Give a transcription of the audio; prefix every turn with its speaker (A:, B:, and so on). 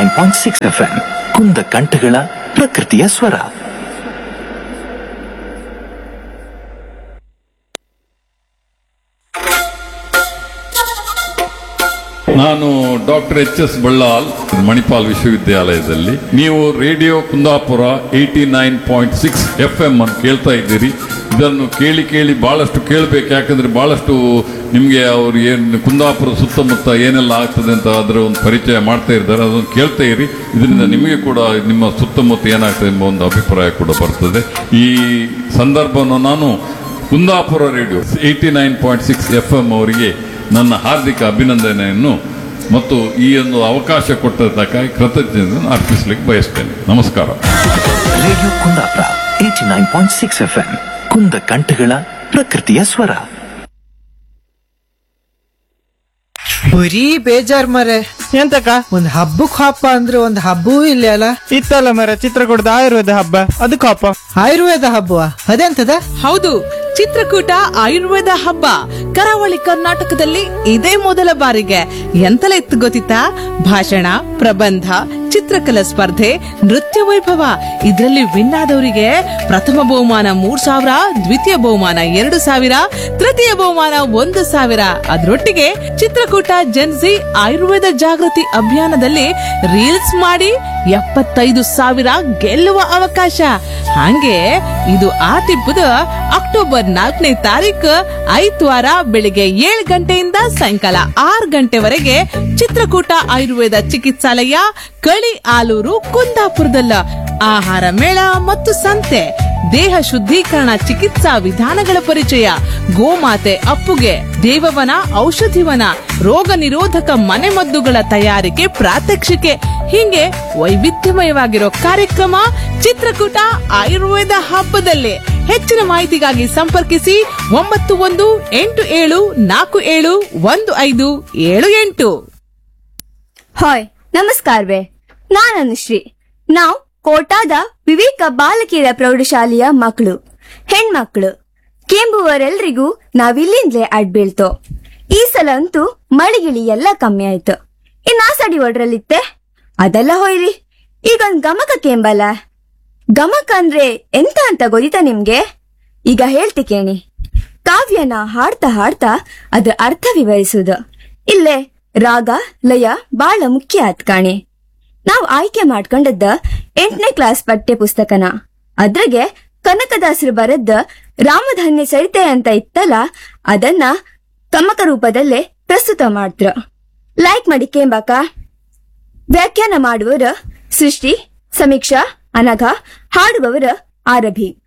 A: nine point six F M ಕುಂದ ಕಂಠಗಳ ಪ್ರಕೃತಿಯ ಸ್ವರ
B: ನಾನು doctor H S Ballal Manipal ವಿಶ್ವವಿದ್ಯಾಲಯದಲ್ಲಿ ನೀವು radio Kundapura eighty nine point six F M ಅನ್ನು ಕೇಳ್ತಾ ಇದ್ದೀರಿ ಇದನ್ನು ಕೇಳಿ ಕೇಳಿ ಬಹಳಷ್ಟು ಕೇಳಬೇಕು ಯಾಕಂದ್ರೆ ಬಹಳಷ್ಟು ನಿಮಗೆ ಅವ್ರು ಏನು ಕುಂದಾಪುರ ಸುತ್ತಮುತ್ತ ಏನೆಲ್ಲ ಆಗ್ತದೆ ಅಂತ ಅದರ ಒಂದು ಪರಿಚಯ ಮಾಡ್ತಾ ಇದ್ದಾರೆ ಅದನ್ನು ಕೇಳ್ತಾ ಇರಿ ಇದರಿಂದ ನಿಮಗೆ ಕೂಡ ನಿಮ್ಮ ಸುತ್ತಮುತ್ತ ಏನಾಗ್ತದೆ ಎಂಬ ಒಂದು ಅಭಿಪ್ರಾಯ ಕೂಡ ಬರ್ತದೆ ಈ ಸಂದರ್ಭವನ್ನು ನಾನು Kundapura radio eighty nine point six F M ಅವರಿಗೆ ನನ್ನ ಹಾರ್ದಿಕ ಅಭಿನಂದನೆಯನ್ನು ಮತ್ತು ಈ ಒಂದು ಅವಕಾಶ ಕೊಟ್ಟದ್ದಕ್ಕಾಗಿ ಕೃತಜ್ಞತೆಯನ್ನು ಅರ್ಪಿಸಲಿಕ್ಕೆ ಬಯಸ್ತೇನೆ ನಮಸ್ಕಾರ
A: radio Kundapura eighty nine point six F M ಕುಂದ ಕಂಠಗಳ ಪ್ರಕೃತಿಯ ಸ್ವರ
C: ಬರೀ ಬೇಜಾರ್ ಮರೆ
D: ಎಂತಕ್ಕ
C: ಒಂದ್ ಹಬ್ಬಕ್ ಹಬ್ಬ ಅಂದ್ರೆ ಒಂದ್ ಹಬ್ಬವೂ ಇಲ್ಲ ಅಲ್ಲ
D: ಇತ್ತಲ್ಲ ಮರ ಚಿತ್ರಕೂಟದ ಆಯುರ್ವೇದ ಹಬ್ಬ ಅದಕ್ಕೆ ಹಬ್ಬ
C: ಆಯುರ್ವೇದ ಹಬ್ಬವ ಅದೆಂತದ
E: ಹೌದು ಚಿತ್ರಕೂಟ ಆಯುರ್ವೇದ ಹಬ್ಬ ಕರಾವಳಿ ಕರ್ನಾಟಕದಲ್ಲಿ ಇದೇ ಮೊದಲ ಬಾರಿಗೆ ಎಂತಲೇ ಇತ್ತು ಗೊತ್ತಿತ್ತಾ ಭಾಷಣ ಪ್ರಬಂಧ ಚಿತ್ರಕಲಾ ಸ್ಪರ್ಧೆ ನೃತ್ಯ ವೈಭವ ಇದರಲ್ಲಿ ವಿನ್ ಆದವರಿಗೆ ಪ್ರಥಮ ಬಹುಮಾನ ಮೂರ್ ಸಾವಿರ ದ್ವಿತೀಯ ಬಹುಮಾನ ಎರಡು ಸಾವಿರ ತೃತೀಯ ಬಹುಮಾನ ಒಂದು ಸಾವಿರ ಅದರೊಟ್ಟಿಗೆ ಚಿತ್ರಕೂಟ ಜನ್ಸಿ ಆಯುರ್ವೇದ ಜಾಗೃತಿ ಅಭಿಯಾನದಲ್ಲಿ ರೀಲ್ಸ್ ಮಾಡಿ ಎಪ್ಪತ್ತೈದು ಸಾವಿರ ಗೆಲ್ಲುವ ಅವಕಾಶ ಹಂಗೆ ಇದು ಆ ತಿಪ್ಪದ ಅಕ್ಟೋಬರ್ ನಾಲ್ಕನೇ ತಾರೀಕು ಐದ್ವಾರ ಬೆಳಿಗ್ಗೆ ಏಳು ಗಂಟೆಯಿಂದ ಸಾಯಂಕಾಲ ಆರು ಗಂಟೆವರೆಗೆ ಚಿತ್ರಕೂಟ ಆಯುರ್ವೇದ ಚಿಕಿತ್ಸಾಲಯ ಕಳಿ ಆಲೂರು ಕುಂದಾಪುರದಲ್ಲ ಆಹಾರ ಮೇಳ ಮತ್ತು ಸಂತೆ ದೇಹ ಶುದ್ಧೀಕರಣ ಚಿಕಿತ್ಸಾ ವಿಧಾನಗಳ ಪರಿಚಯ ಗೋಮಾತೆ ಅಪ್ಪುಗೆ ದೇವವನ ಔಷಧಿವನ ರೋಗ ನಿರೋಧಕ ಮನೆಮದ್ದುಗಳ ತಯಾರಿಕೆ ಪ್ರಾತ್ಯಕ್ಷಿಕೆ ಹೀಗೆ ವೈವಿಧ್ಯಮಯವಾಗಿರೋ ಕಾರ್ಯಕ್ರಮ ಚಿತ್ರಕೂಟ ಆಯುರ್ವೇದ ಹಬ್ಬದಲ್ಲಿ ಹೆಚ್ಚಿನ ಮಾಹಿತಿಗಾಗಿ ಸಂಪರ್ಕಿಸಿ ಒಂಬತ್ತು ಒಂದು ಎಂಟು ಏಳು ನಾಲ್ಕು ಏಳು ಒಂದು ಐದು ಏಳು ಎಂಟು
F: ಹಾಯ್ ನಮಸ್ಕಾರವೇ ನಾನು ಅನುಶ್ರೀ ನಾವು ಕೋಟಾದ ವಿವೇಕ ಬಾಲಕಿಯರ ಪ್ರೌಢಶಾಲೆಯ ಮಕ್ಕಳು ಹೆಣ್ಮಕ್ಳು ಕೆಂಬುವರೆಲ್ರಿಗೂ ನಾವಿಲ್ಲಿಂದಲೇ ಅಡ್ಬೀಳ್ತೋ ಈ ಸಲ ಅಂತೂ ಮಳಿಗಿಳಿ ಎಲ್ಲ ಕಮ್ಮಿ ಆಯ್ತು ಇನ್ನ ಸಡಿ ಒಡ್ರಲ್ಲಿತ್ತೆ ಅದೆಲ್ಲ ಹೋಯ್ರಿ ಈಗೊಂದ್ ಗಮಕ ಕೇಂಬಲ್ಲ ಗಮಕ ಅಂದ್ರೆ ಎಂತ ಅಂತ ಗೊತ್ತಿತಾ ನಿಮ್ಗೆ ಈಗ ಹೇಳ್ತಿ ಕೇಳಿ ಕಾವ್ಯನ ಹಾಡ್ತಾ ಹಾಡ್ತಾ ಅದ್ರ ಅರ್ಥ ವಿವರಿಸುವುದು ಇಲ್ಲೇ ರಾಗ ಲಯ ಬಾಳ ಮುಖ್ಯ ಆತ್ ಕಾಣಿ ನಾವು ಆಯ್ಕೆ ಮಾಡ್ಕೊಂಡದ್ದ ಎಂಟನೇ ಕ್ಲಾಸ್ ಪಠ್ಯ ಪುಸ್ತಕನ ಅದ್ರಾಗೆ ಕನಕದಾಸರು ಬರೆದ ರಾಮಧನ್ಯ ಚರಿತೆ ಅಂತ ಇತ್ತಲ್ಲ ಅದನ್ನ ಗಮಕ ರೂಪದಲ್ಲೇ ಪ್ರಸ್ತುತ ಮಾಡ್ತ್ರ ಲೈಕ್ ಮಾಡಿ ಕೇಂಬಾಕ ವ್ಯಾಖ್ಯಾನ ಮಾಡುವವರ ಸೃಷ್ಟಿ ಸಮೀಕ್ಷಾ ಅನಘ ಹಾಡುವವರ ಆರಭಿ